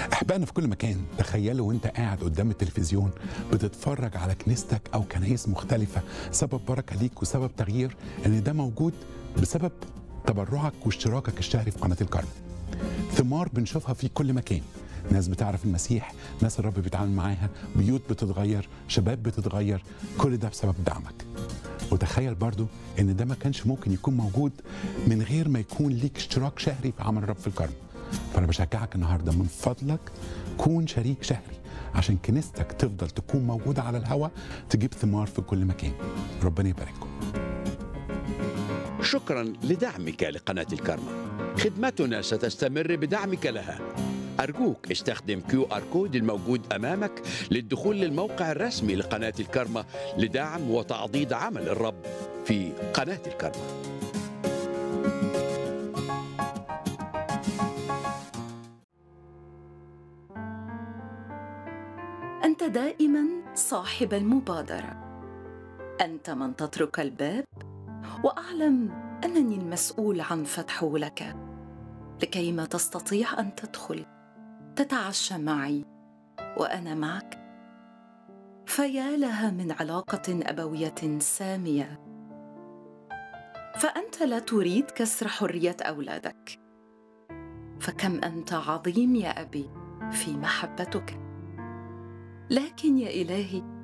احبائنا في كل مكان تخيلوا وانت قاعد قدام التلفزيون بتتفرج على كنيستك او كنايس مختلفه سبب بركه ليك وسبب تغيير ان ده موجود بسبب تبرعك واشتراكك الشهري في قناه الكرم ثمار بنشوفها في كل مكان ناس بتعرف المسيح ناس الرب بيتعامل معاها بيوت بتتغير شباب بتتغير كل ده بسبب دعمك وتخيل برضو ان ده ما كانش ممكن يكون موجود من غير ما يكون ليك اشتراك شهري في عمل الرب في الكرم فانا بشجعك النهارده من فضلك كون شريك شهري عشان كنيستك تفضل تكون موجوده على الهواء تجيب ثمار في كل مكان ربنا يبارككم شكرا لدعمك لقناة الكرمة خدمتنا ستستمر بدعمك لها أرجوك استخدم كيو آر كود الموجود أمامك للدخول للموقع الرسمي لقناة الكرمة لدعم وتعضيد عمل الرب في قناة الكرمة انت دائما صاحب المبادره انت من تطرق الباب واعلم انني المسؤول عن فتحه لك لكيما تستطيع ان تدخل تتعشى معي وانا معك فيا لها من علاقه ابويه ساميه فانت لا تريد كسر حريه اولادك فكم انت عظيم يا ابي في محبتك لكن يا الهي